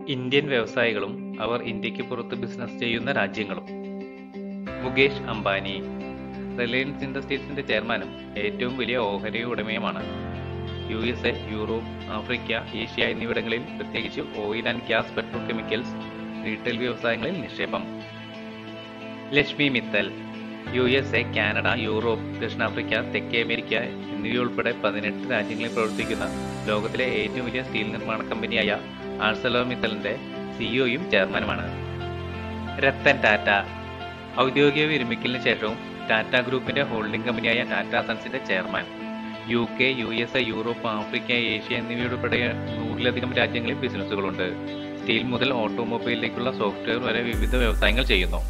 Indian വ്യവസായികളും അവർ ഇന്ത്യക്ക് പുറത്ത് business ചെയ്യുന്ന രാജ്യങ്ങളും മുകേഷ് അംബാനി റിലയൻസ് ഇൻഡസ്ട്രീസിന്റെ ചെയർമാനും ഏറ്റവും വലിയ ഓഹരി ഉടമയുമാണ് U S A Europe Africa Asia എന്നിവിടങ്ങളിൽ പ്രത്യേകിച്ച് oil and gas petro chemicals retail വ്യവസായങ്ങളിൽ നിക്ഷേപം Lakshmi Mittal U S A Canada Europe ദക്ഷിണാഫ്രിക്ക തെക്കേ അമേരിക്ക എന്നിവയുൾപ്പെടെ പതിനെട്ട് രാജ്യങ്ങളിൽ പ്രവർത്തിക്കുന്ന ലോകത്തിലെ ഏറ്റവും വലിയ സ്റ്റീൽ നിർമ്മാണ കമ്പനിയായ ആഴ്സലോ മിത്തലിന്റെ സിഇഒയും ചെയർമാനുമാണ് രത്തൻ ടാറ്റ ഔദ്യോഗിക വിരമിക്കലിന് ശേഷവും ടാറ്റ ഗ്രൂപ്പിന്റെ ഹോൾഡിംഗ് കമ്പനിയായ ടാറ്റ സൺസിന്റെ chairman U K U S A Europe Africa Asia എന്നിവയുൾപ്പെടെ നൂറിലധികം രാജ്യങ്ങളിൽ ബിസിനസ്സുകളുണ്ട് സ്റ്റീൽ മുതൽ ഓട്ടോമൊബൈലിലേക്കുള്ള സോഫ്റ്റ്വെയർ വരെ വിവിധ വ്യവസായങ്ങൾ ചെയ്യുന്നു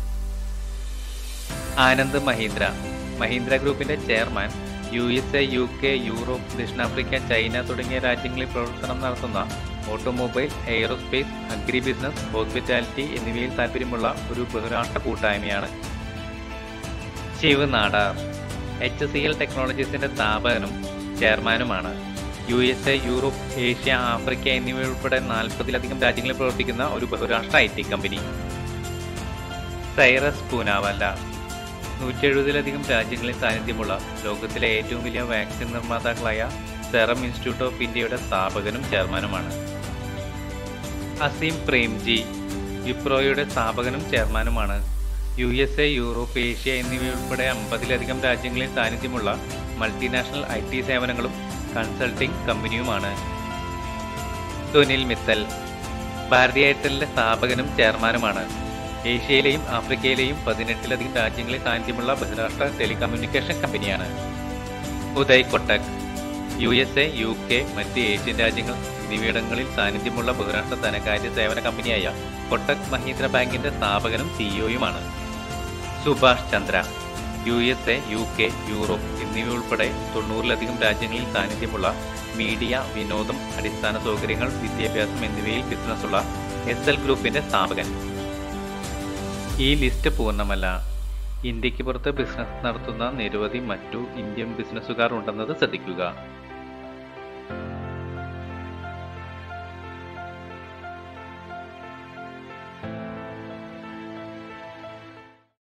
ആനന്ദ് മഹീന്ദ്ര മഹീന്ദ്ര ഗ്രൂപ്പിന്റെ chairman U S A U K Europe ദക്ഷിണാഫ്രിക്ക ചൈന തുടങ്ങിയ രാജ്യങ്ങളിൽ പ്രവർത്തനം നടത്തുന്ന automobile aerospace agri business hospitality എന്നിവയിൽ താല്പര്യമുള്ള ഒരു ബഹുരാഷ്ട്ര കൂട്ടായ്മയാണ് Shiv Nadar H C L ടെക്നോളജീസിന്റെ സ്ഥാപകനും ചെയർമാനുമാണ് U S A Europe Asia Africa എന്നിവയുൾപ്പെടെ നാൽപ്പതിലധികം രാജ്യങ്ങളിൽ പ്രവർത്തിക്കുന്ന ഒരു ബഹുരാഷ്ട്ര I T company Cyrus Poonawalla നൂറ്റി എഴുപതിലധികം രാജ്യങ്ങളിൽ സാന്നിധ്യമുള്ള ലോകത്തിലെ ഏറ്റവും വലിയ വാക്സിൻ നിർമ്മാതാക്കളായ സെറം ഇൻസ്റ്റിറ്റ്യൂട്ട് ഓഫ് ഇന്ത്യയുടെ സ്ഥാപകനും ചെയർമാനുമാണ് അസീം പ്രേംജി വിപ്രോയുടെ സ്ഥാപകനും ചെയർമാനുമാണ് U S A Europe Asia എന്നിവയുൾപ്പെടെ അമ്പതിലധികം രാജ്യങ്ങളിൽ സാന്നിധ്യമുള്ള മൾട്ടിനാഷണൽ ഐ ടി സേവനങ്ങളും കൺസൾട്ടിംഗ് കമ്പനിയുമാണ് സുനിൽ മിത്തൽ ഭാരതി എയർടെലിന്റെ സ്ഥാപകനും ചെയർമാനുമാണ് ഏഷ്യയിലെയും ആഫ്രിക്കയിലെയും പതിനെട്ടിലധികം രാജ്യങ്ങളിൽ സാന്നിധ്യമുള്ള ബഹിരാഷ്ട്ര ടെലികമ്മ്യൂണിക്കേഷൻ കമ്പനിയാണ് Uday Kotak U S A U K മറ്റ് ഏഷ്യൻ രാജ്യങ്ങൾ എന്നിവിടങ്ങളിൽ സാന്നിധ്യമുള്ള ബഹുരാഷ്ട്ര ധനകാര്യ സേവന കമ്പനിയായ കൊട്ടക് മഹീന്ദ്ര ബാങ്കിന്റെ സ്ഥാപകനും സിഇഒയുമാണ് Subhash Chandra U S A U K Europe എന്നിവയുൾപ്പെടെ തൊണ്ണൂറിലധികം രാജ്യങ്ങളിൽ സാന്നിധ്യമുള്ള മീഡിയ വിനോദം അടിസ്ഥാന സൗകര്യങ്ങൾ വിദ്യാഭ്യാസം എന്നിവയിൽ ബിസിനസ്സുള്ള എസ് എൽ ഗ്രൂപ്പിന്റെ സ്ഥാപകൻ ഈ ലിസ്റ്റ് പൂർണ്ണമല്ല ഇന്ത്യക്ക് പുറത്ത് ബിസിനസ് നടത്തുന്ന നിരവധി മറ്റു ഇന്ത്യൻ ബിസിനസ്സുകാർ ഉണ്ടെന്നത് ശ്രദ്ധിക്കുക